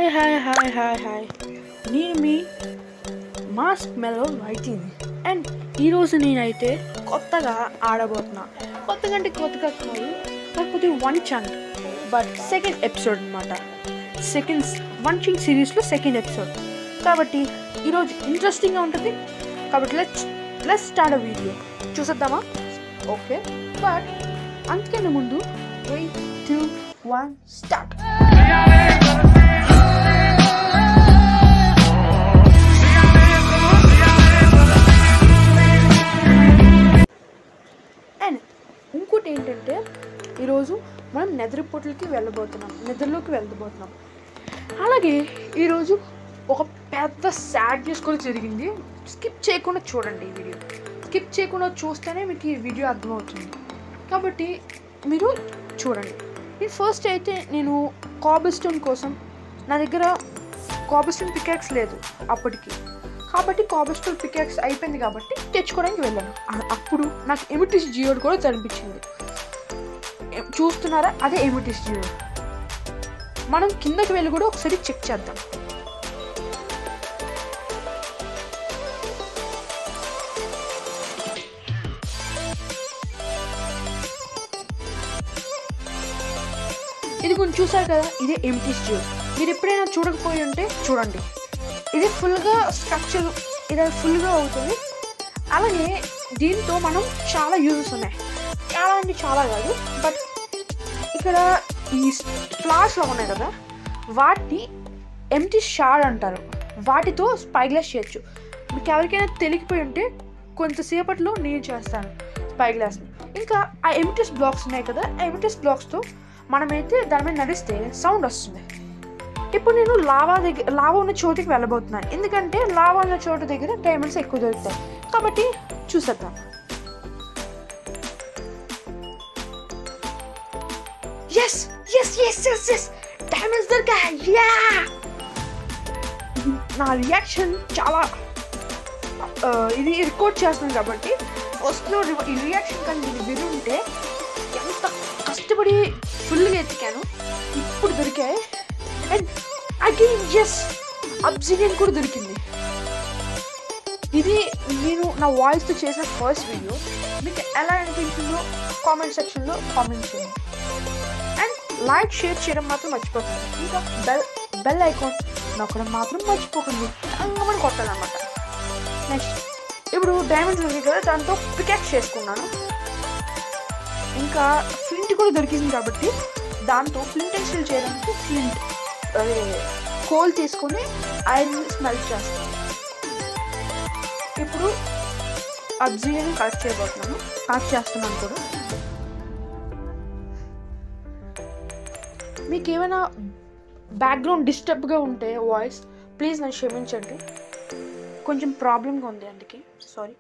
Hi hi hi hi hi నేను మీ మాస్క్ మెలో రైటింగ్ అండ్ ఈరోజు నేనైతే కొత్తగా ఆడబోతున్నా కొత్తగా అంటే కొత్తగా కాదు కాకపోతే one chunk but second episode అనమాట సెకండ్ వన్ చింక్ సిరీస్లో సెకండ్ ఎపిసోడ్ కాబట్టి ఈరోజు ఇంట్రెస్టింగ్గా ఉంటుంది కాబట్టి let's let's start a video చూసేద్దామా ఓకే బట్ అంతకన్నా ముందు three two one start and ఇంకోటి ఏంటంటే ఈరోజు మనం నిద్రపోట్లకి వెళ్ళబోతున్నాం నిద్రలోకి వెళ్ళబోతున్నాం అలాగే ఈరోజు ఒక పెద్ద సాడ్ న్యూస్ కూడా జరిగింది స్కిప్ చేయకుండా చూడండి ఈ వీడియో స్కిప్ చేయకుండా చూస్తేనే మీకు ఈ వీడియో అర్థమవుతుంది కాబట్టి మీరు చూడండి నేను ఫస్ట్ అయితే నేను కాబుల్స్టోన్ కోసం నా దగ్గర కాబుల్స్టోన్ పికాక్స్ లేదు అప్పటికి కాబట్టి కాబుల్స్టోన్ పికాక్స్ అయిపోయింది కాబట్టి తెచ్చుకోవడానికి వెళ్ళాను అ- అప్పుడు నాకు ఎమిటిస్ జియోడ్ కూడా కనిపించింది ఎ- చూస్తున్నారా అదే ఎమిటిస్ జియోడ్ మనం కిందకి వెళ్ళి కూడా ఒకసారి చెక్ చేద్దాం ఇది కొంచెం చూసారు కదా ఇదే ఎంటీ స్టూ మీరు ఎప్పుడైనా చూడకపోయి ఉంటే చూడండి ఇది ఫుల్గా స్ట్రక్చర్ ఇది ఫుల్గా అవుతుంది అలాగే దీంతో మనం చాలా యూజెస్ ఉన్నాయి చాలా అంటే చాలా కాదు బట్ ఇక్కడ ఈ ఫ్లాస్లో ఉన్నాయి కదా వాటిని ఎంటీ షాడ్ అంటారు వాటితో స్పై గ్లాస్ చేయొచ్చు మీకు ఎవరికైనా తెలియకపోయి ఉంటే కొంతసేపట్లో నేను చేస్తాను స్పై గ్లాస్ని ఇంకా ఆ ఎంటీస్ బ్లాక్స్ ఉన్నాయి కదా ఆ ఎంటీస్ బ్లాక్స్తో మనమైతే దాని మీద నడిస్తే సౌండ్ వస్తుంది ఇప్పుడు నేను లావా దగ్గర లావా ఉన్న చోటుకి వెళ్ళబోతున్నాను ఎందుకంటే లావా ఉన్న చోటు దగ్గర డైమండ్స్ ఎక్కువ దొరుకుతాయి కాబట్టి చూసేద్దాం yes yes yes yes yes diamonds దొరికాయి యా నా రియాక్షన్ చాలా ఆ, ఇది రికార్డ్ చేస్తున్నాను కాబట్టి ఫస్ట్లో ఈ రియాక్షన్ కానీ నేను విని ఉంటే ఎంత కష్టపడి ఫుల్గా ఎతికాను ఇప్పుడు దొరికాయి అండ్ అగైన్ ఎస్ అబ్సిడియన్ కూడా దొరికింది ఇది నేను నా వాయిస్తో చేసిన ఫస్ట్ వీడియో మీకు ఎలా అనిపించిందో కామెంట్ సెక్షన్లో కామెంట్ చేయండి అండ్ లైక్ షేర్ చేయడం మాత్రం మర్చిపోకండి ఇంకా బెల్ బెల్ ఐకాన్ నొక్కడం మాత్రం మర్చిపోకండి అంగమని కొట్టాలన్నమాట నెక్స్ట్ ఇప్పుడు డైమండ్స్ ఉంది కదా దాంతో పికాక్స్ చేసుకున్నాను ఇంకా ఫ్లింట్ కూడా దొరికింది కాబట్టి దాంతో ఫ్లింట్ అండ్ స్టిల్ చేయడానికి ఫ్లింట్ అదే కోల్ తీసుకొని ఐరన్ స్మెల్ట్ చేస్తాను ఇప్పుడు అబ్జియన్ కలెక్ట్ చేయబోతున్నాను కలెక్ట్ చేస్తున్నాను కూడా మీకు ఏమైనా బ్యాక్గ్రౌండ్ డిస్టర్బ్గా ఉంటే వాయిస్ ప్లీజ్ నన్ను క్షమించండి కొంచెం ప్రాబ్లంగా ఉంది అందుకే సారీ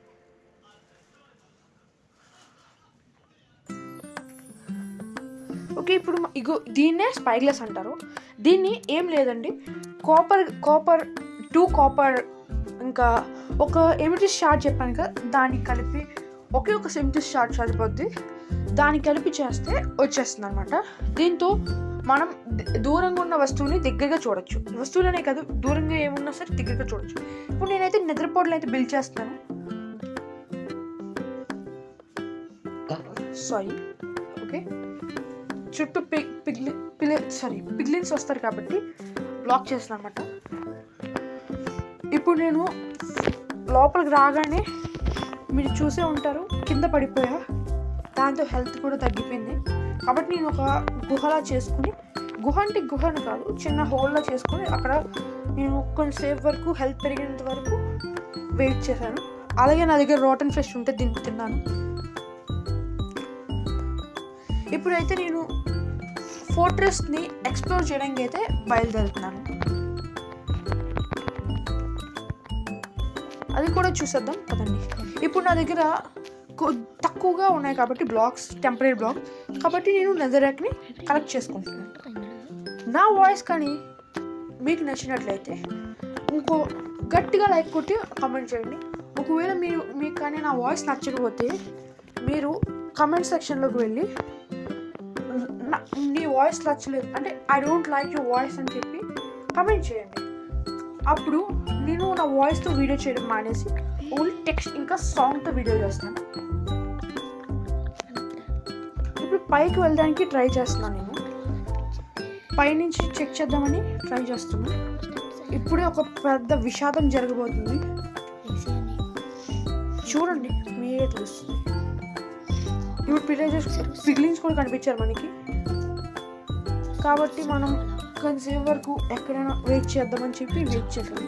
ఓకే ఇప్పుడు మ- ఇగో దీన్నే స్పై గ్లాస్ అంటారు దీన్ని ఏం లేదండి కాపర్ కాపర్ టూ కాపర్ ఇంకా ఒక ఎమిటిస్ షార్ట్ చెప్పాను కదా దాన్ని కలిపి ఒకే ఒక ఎమిటిస్ షార్ట్ సరిపోద్ది దాన్ని కలిపి చేస్తే వచ్చేస్తుంది అనమాట దీంతో మనం ద- దూరంగా ఉన్న వస్తువుని దగ్గరగా చూడొచ్చు వస్తువులనే కాదు దూరంగా ఏమున్నా సరే దగ్గరగా చూడొచ్చు ఇప్పుడు నేనైతే నిద్రపోట్లు అయితే బిల్డ్ చేస్తాను సారీ ఓకే చుట్టూ పిగ్ పిగ్లి పిలి సారీ పిగ్లిన్స్ వస్తారు కాబట్టి బ్లాక్ చేస్తాను అనమాట ఇప్పుడు నేను లోపలికి రాగానే మీరు చూసే ఉంటారు కింద పడిపోయా దాంతో హెల్త్ కూడా తగ్గిపోయింది కాబట్టి నేను ఒక గుహలా చేసుకుని గుహ అంటే గుహను కాదు చిన్న హోల్లా చేసుకుని అక్కడ నేను కొంచెంసేపు వరకు హెల్త్ పెరిగినంత వరకు వెయిట్ చేశాను అలాగే నా దగ్గర రోటన్ ఫ్రెష్ ఉంటే దీన్ని తిన్నాను ఇప్పుడైతే నేను ఫోర్ట్రెస్ని ఎక్స్ప్లోర్ చేయడానికి అయితే బయలుదేరుతున్నాను అది కూడా చూసేద్దాం కదండి ఇప్పుడు నా దగ్గర కొ- తక్కువగా ఉన్నాయి కాబట్టి బ్లాక్స్ టెంపరీ బ్లాక్ కాబట్టి నేను నెదరాక్ని కలెక్ట్ చేసుకుంటున్నాను నా వాయిస్ కానీ మీకు నచ్చినట్లయితే ఇంకో గట్టిగా లైక్ కొట్టి కామెంట్ చేయండి ఒకవేళ మీరు మీకు కానీ నా వాయిస్ నచ్చకపోతే మీరు కమెంట్ సెక్షన్లోకి వెళ్ళి నా- నీ వాయిస్ నచ్చలేదు అంటే I don't like your voice అని చెప్పి కమెంట్ చేయండి అప్పుడు నేను నా వాయిస్తో వీడియో చేయడం మానేసి ఓన్లీ టెక్స్ట్ ఇంకా సాంగ్తో వీడియో చేస్తాను ఇప్పుడు పైకి వెళ్ళడానికి ట్రై చేస్తున్నాను నేను పైనుంచి చెక్ చేద్దామని ట్రై చేస్తున్నాను ఇప్పుడే ఒక పెద్ద విషాదం జరగబోతుంది చూడండి మీరే తెలుస్తుంది ఇప్పుడు పిలేజెస్ పిగ్లిన్స్ కూడా కనిపించారు మనకి కాబట్టి మనం కొంచెం వరకు ఎక్కడైనా వెయిట్ చేద్దామని చెప్పి వెయిట్ చేసాం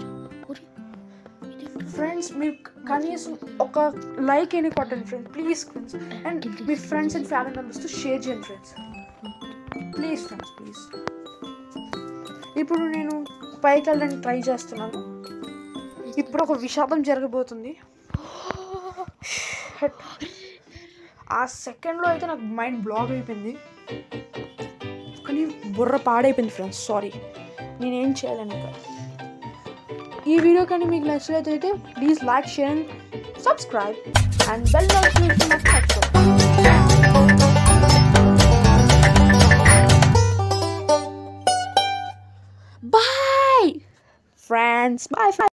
ఫ్రెండ్స్ మీరు కనీసం ఒక లైక్ అయినా కొట్టండి ఫ్రెండ్స్ ప్లీజ్ ఫ్రెండ్స్ అండ్ మీ ఫ్రెండ్స్ అండ్ ఫ్యామిలీ మెంబర్స్తో షేర్ చేయండి ఫ్రెండ్స్ ప్లీజ్ ఫ్రెండ్స్ ప్లీజ్ ఇప్పుడు నేను పైకి వెళ్ళడానికి ట్రై చేస్తున్నాను ఇప్పుడు ఒక విషాదం జరగబోతుంది Shit. ఆ సెకండ్లో అయితే నాకు మైండ్ బ్లాక్ అయిపోయింది కానీ బుర్ర పాడైపోయింది ఫ్రెండ్స్ సారీ నేనేం చేయలేను ఇంకా ఈ వీడియో కానీ మీకు నచ్చినట్లయితే please like share and subscribe and bell notification bye friends bye